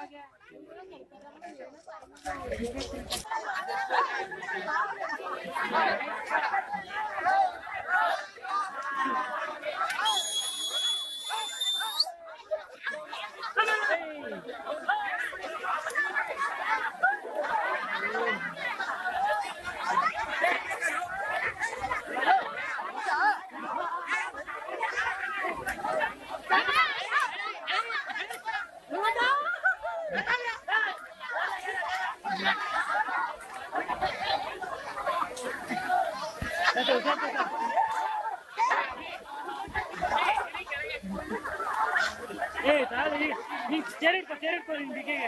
ಏ ತಾಳಿ ನೀ ಚೇರ್ ಇಟ್ಕೋ ಚೇರ್ ಇಟ್ಕೋ ನಿನ್ ಬಿಗಿಗೆ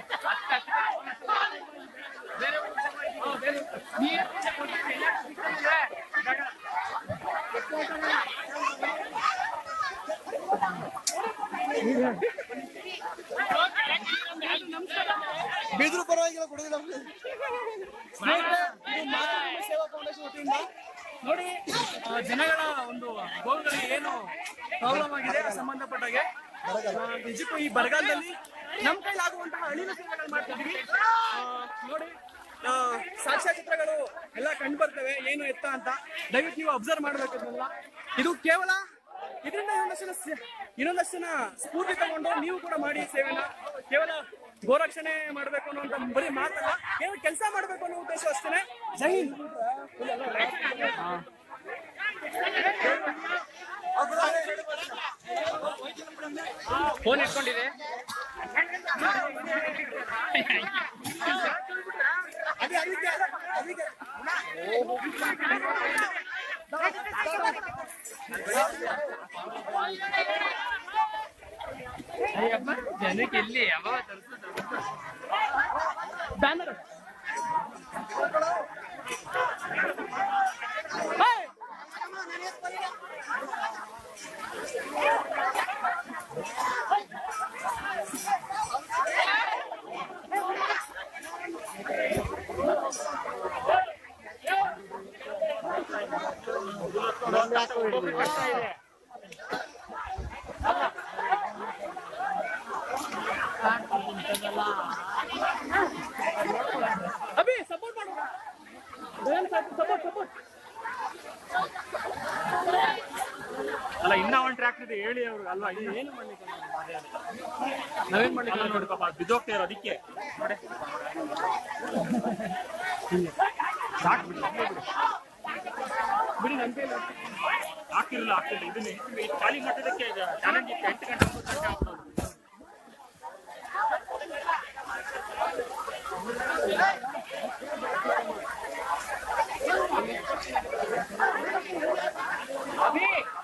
ಬಿದ್ರು ಪರವಾಗಿಲ್ಲ ಕೊಡೋದಿಲ್ಲ ಸ್ನೇಹಿತರೆ, ಇದು ಮಾತೃಭೂಮಿ ಸೇವಾ ಫೌಂಡೇಶನ್ ವತಿಯಿಂದ ನೋಡಿ ಆ, ಜನಗಳ ಒಂದು ಗೋವುಗಳಿಗೆ ಏನು ಪ್ರಾಬ್ಲಮ್ ಆಗಿದೆ ಸಂಬಂಧಪಟ್ಟಾಗೆ ಆ, ನಿಜಕ್ಕೂ ಈ ಬರಗಾಲದಲ್ಲಿ ನಮ್ಮ ಕೈಲಾಗುವಂತಹ ಅಳಿಲು ಸೇವೆಗಳು ಮಾಡ್ತಾ ಇದೀವಿ ಆ, ನೋಡಿ ಆ, ಸಾಕ್ಷ್ಯಚಿತ್ರಗಳು ಎಲ್ಲ ಕಂಡು ಬರ್ತವೆ ಏನು ಎತ್ತ ಅಂತ ದಯವಿಟ್ಟು ನೀವು ಅಬ್ಸರ್ವ್ ಮಾಡ್ಬೇಕು ಇದನ್ನೆಲ್ಲ ಇದು ಕೇವಲ ಇದರಿಂದ ಇನ್ನೊಂದಷ್ಟು ಜನ ಸ- ಇನ್ನೊಂದಷ್ಟು ಜನ ಸ್ಫೂರ್ತಿ ತಗೊಂಡು ನೀವು ಕೂಡ ಮಾಡಿ ಸೇವೆನ ಕೇವಲ ಗೋರಕ್ಷಣೆ ಮಾಡಬೇಕು ಅನ್ನುವಂತ ಬರೀ ಮಾತಲ್ಲ ಕೇವಲ ಕೆಲಸ ಮಾಡಬೇಕು ಅನ್ನೋ ಉದ್ದೇಶ ಅಷ್ಟೇ ಜೈ ಹಿಂದ್ ಫೋನ್ ಇಟ್ಕೊಂಡಿದೆ ಜನಕ್ಕೆ ಎಲ್ಲಿ ಯಾವಾಗ ಬ್ಯಾನರ್ ಅಭಿ ಸಪೋರ್ಟ್ ಮಾಡು ಸಪೋರ್ಟ್ ಸಪೋರ್ಟ್ ಅಲ್ಲ ಇನ್ನ ಒಂದ್ ಟ್ರ್ಯಾಕ್ ಇದೆ ಹೇಳಿ ಅವ್ರಿಗೆ ಅಲ್ವಾ ಇದು ಏನು ಮಾಡ್ಲಿಕ್ಕೆ ನಾವೇನ್ ಮಾಡ್ಲಿಕ್ಕೆ ನೋಡಿ ಪಾಪ ಬಿದ್ದೋಗ್ತಾ ಇರೋ ಅದಕ್ಕೆ ನೋಡಿ ಸಾಕು ಬಿಡಿ ಇಲ್ಲೇ ಬಿಡಿ. ಬಿಡಿ ನನ್ ಕೈಲಿ ಆಗ್ತಿರಲಿಲ್ಲ ಆಗ್ತಿಲ್ಲ ಇದನ್ನ ಈ ಖಾಲಿ ಮಟ್ಟದಕ್ಕೆ ಚಾಲೆಂಜ್ ಇತ್ತು ಎಂಟು ಗಂಟೆ ಒಂಬತ್ತು ಗಂಟೆ ಆಗ್ಬೋದು ಅಭಿ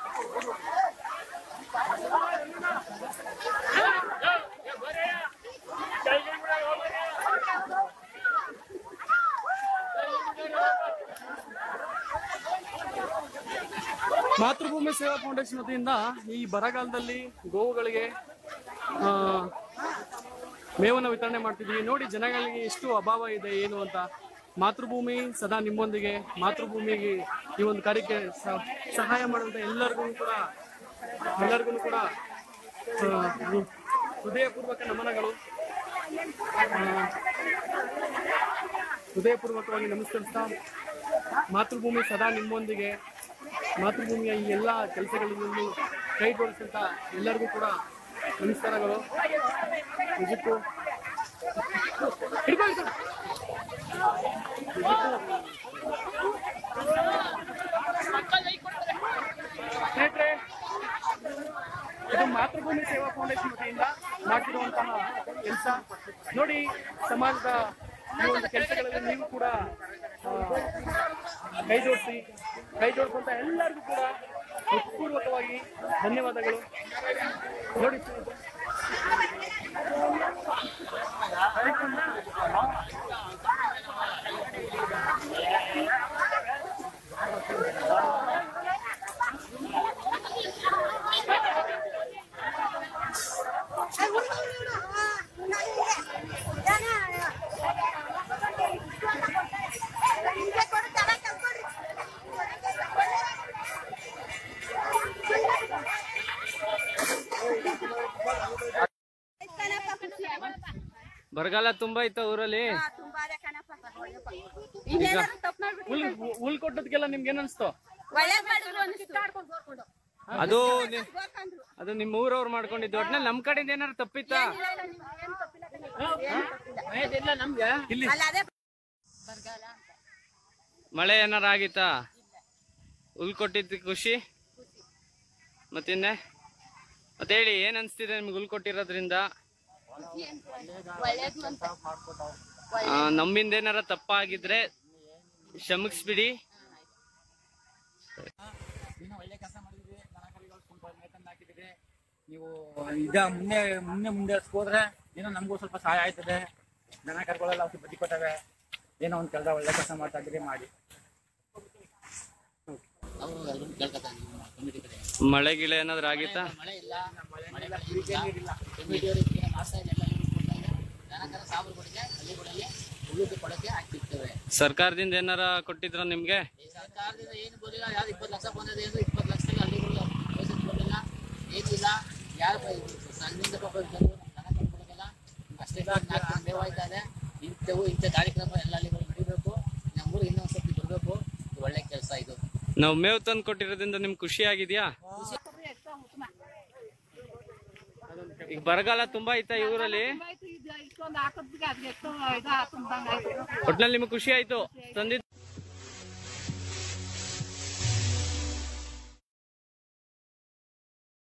ಮಾತೃಭೂಮಿ ಸೇವಾ ಫೌಂಡೇಶನ್ ವತಿಯಿಂದ ಈ ಬರಗಾಲದಲ್ಲಿ ಗೋವುಗಳಿಗೆ ಆ, ಮೇವನ್ನು ವಿತರಣೆ ಮಾಡ್ತಿದ್ವಿ ನೋಡಿ ಜನಗಳಿಗೆ ಎಷ್ಟು ಅಭಾವ ಇದೆ ಏನು ಅಂತ ಮಾತೃಭೂಮಿ ಸದಾ ನಿಮ್ಮೊಂದಿಗೆ ಮಾತೃಭೂಮಿಗೆ ಈ ಒಂದು ಕಾರ್ಯಕ್ಕೆ ಸ- ಸಹಾಯ ಮಾಡುವಂತ ಎಲ್ಲರಿಗೂ ಕೂಡ ಎಲ್ಲರಿಗೂ ಕೂಡ ಆ, ಹೃ- ಹೃದಯಪೂರ್ವಕ ನಮನಗಳು ಆ, ಹೃದಯಪೂರ್ವಕವಾಗಿ ನಮಸ್ಕರಿಸ್ತಾ ಮಾತೃಭೂಮಿ ಸದಾ ನಿಮ್ಮೊಂದಿಗೆ ಮಾತೃಭೂಮಿಯ ಈ ಎಲ್ಲ ಕೆಲಸಗಳಲ್ಲಿ ಕೈ ಜೋಡಿಸಿದಂತ ಎಲ್ಲರಿಗೂ ಕೂಡ ನಮಸ್ಕಾರಗಳು ನಿಜಕ್ಕೂ ಹಿಡ್ಕೊ, ಹಿಡ್ಕೊ. ಸ್ನೇಹಿತರೆ ಇದು ಮಾತೃಭೂಮಿ ಸೇವಾ ಫೌಂಡೇಶನ್ ವತಿಯಿಂದ ಮಾಡ್ತಿರುವಂತಹ ಕೆಲಸ ನೋಡಿ ಸಮಾಜದ ಈ ಒಂದು ಕೆಲಸಗಳಲ್ಲಿ ನೀವು ಕೂಡ ಆ, ಕೈ ಜೋಡಿಸಿ ಕೈ ಜೋಡಿಸುವಂತ ಎಲ್ಲರಿಗೂ ಕೂಡ ಹೃತ್ಪೂರ್ವಕವಾಗಿ ಧನ್ಯವಾದಗಳು ನೋಡಿ ಸ್ನೇಹಿತರೆ. ಬರಗಾಲ ತುಂಬಾ ಇತ್ತ ಊರಲ್ಲಿ ಹಾ, ತುಂಬಾ ಅದೇ ಕಣಪ್ಪ ಇನ್ನೇನಾದ್ರು ತಪ್ಪು ಮಾಡ್ಬಿಟ್ಟು ಹುಲ್ ಹುಲ್ ಕೊಟ್ಟದ್ಗೆಲ್ಲ ನಿಮ್ಗೆ ಏನ್ ಅನ್ಸ್ತು ಒಳ್ಳೇದ್ ಮಾಡಿದ್ರು ಅನ್ಸ್ತು. ಅದು ನಿ- ಗೋರ್ಕಂದ್ರು. ಅದು ನಿಮ್ಮ ಊರವ್ರು ಮಾಡ್ಕೊಂಡಿದ್ದು ಒಟ್ನಲ್ಲಿ ನಮ್ ಕಡೆಯಿಂದ ಏನಾರು ತಪ್ಪಿತ್ತಾ ಇಲ್ಲ, ಇಲ್ಲ, ನಿಮ್ಗೆ ಏನ್ ತಪ್ಪಿಲ್ಲ ಕಣೆ. ಏನ್ ತಪ್ಪಿಲ್ಲ. ಇಲ್ಲಿ ಅಲ್ಲ ಅದೇ ಬರಗಾಲ ಅಂತ ಮಳೆ ಏನಾರ ಆಗಿತ್ತಾ ಹುಲ್ ಕೊಟ್ಟಿದ್ದು ಖುಷಿ ಮತ್ತಿನ್ನೆ ಮತ್ತೆ ಹೇಳಿ ಏನ್ ಅನ್ಸ್ತಿದೆ ನಿಮ್ಗೆ ಹುಲ್ ಕೊಟ್ಟಿರೋದ್ರಿಂದ ಒಳ್ಳೇದು ಅಂತ ಆ, ನಮ್ಮಿಂದ ಏನಾರ ತಪ್ಪಾಗಿದ್ರೆ ಕ್ಷಮಿಸ್ಬಿಡಿ ಇನ್ನೂ ಒಳ್ಳೆ ಕೆಲಸ ಮಾಡಿದ್ವಿ ದನ ಕರುಗಳು ತುಂಬ ಮೇತನ್ನ ಹಾಕಿದ್ದೀವಿ ನೀವು ಇದ ಮುಂದೆ ಮುಂದೆ ಮುಂದೆ ಹೋದ್ರೆ ಏನೋ ನಮಗೂ ಸ್ವಲ್ಪ ಸಹಾಯ ಆಯ್ತದೆ ದನ ಕರುಗಳೆಲ್ಲ ಅವ್ರಿಗೆ ಬುದ್ಧಿ ಕೊಟ್ಟವೆ ಏನೋ ಒಂದು ಕೆಲಸ ಒಳ್ಳೆ ಕೆಲಸ ಮಾಡ್ತಾ ಇದ್ದೀರಿ ಮಾಡಿ ಮಳೆ ಗಿಳೆ ಏನಾದ್ರು ಆಗಿತ್ತಾ ಮಳೆ ಇಲ್ಲ ಮಳೆ ಕಮಿಟಿಯವರಿಗೆ ಮಾಸ ಎಲ್ಲ ದನಕರ ಸಾಬರುಗಳಿಗೆ ಹಳ್ಳಿಗಳಲ್ಲಿ ಉಳಿದು ಕೊಡಕ್ಕೆ ಹಾಕಿರ್ತೇವೆ ಸರ್ಕಾರದಿಂದ ಏನಾರ ಕೊಟ್ಟಿದ್ರ ನಿಮ್ಗೆ ಈ ಸರ್ಕಾರದಿಂದ ಏನು ಬಂದಿಲ್ಲ ಯಾವ್ದು ಇಪ್ಪತ್ತು ಲಕ್ಷ ಬಂದಿದೆ ಅಂದ್ರೆ ಇಪ್ಪತ್ತು ಲಕ್ಷದಲ್ಲಿ ಹಳ್ಳಿಗಳು ಯೋಚನೆ ಕೊಟ್ಟಿಲ್ಲ ಏನಿಲ್ಲ ಯಾರು ಸಣ್ಣಿಂದ ಪಾಪ ಇದ್ದವರು ದನ ಕರುಗಳಿಗೆಲ್ಲ ಅಷ್ಟೇ ನಾಲ್ಕು ಮೇವಾಯ್ತಾ ಇದೆ ಇಂಥವು ಇಂಥ ಕಾರ್ಯಕ್ರಮ ಎಲ್ಲ ಹಳ್ಳಿಗಳು ನಡಿಬೇಕು ನಮ್ಮೂರು ಇನ್ನೊಂದು ಸ್ವಲ್ಪ ಬರಬೇಕು ಒಳ್ಳೆ ಕೆಲಸ ಇದು ನಾವು ಮೇವು ತಂದು ಕೊಟ್ಟಿರೋದ್ರಿಂದ ನಿಮ್ಗೆ ಖುಷಿ ಆಗಿದ್ಯಾ ಈಗ ಬರಗಾಲ ತುಂಬಾ ಐತಾ ಈ ಊರಲ್ಲಿ ಇಷ್ಟೊಂದು ಹಾಕೋದ್ಗೆ ಅದ್ಗೆ ಎಷ್ಟೋ ಇದು ತುಂಬ್ದಂಗ್ ಆಯ್ತು ಒಟ್ನಲ್ಲಿ ನಿಮ್ಗೆ ಖುಷಿ ಆಯ್ತು ತಂದಿದ್ದು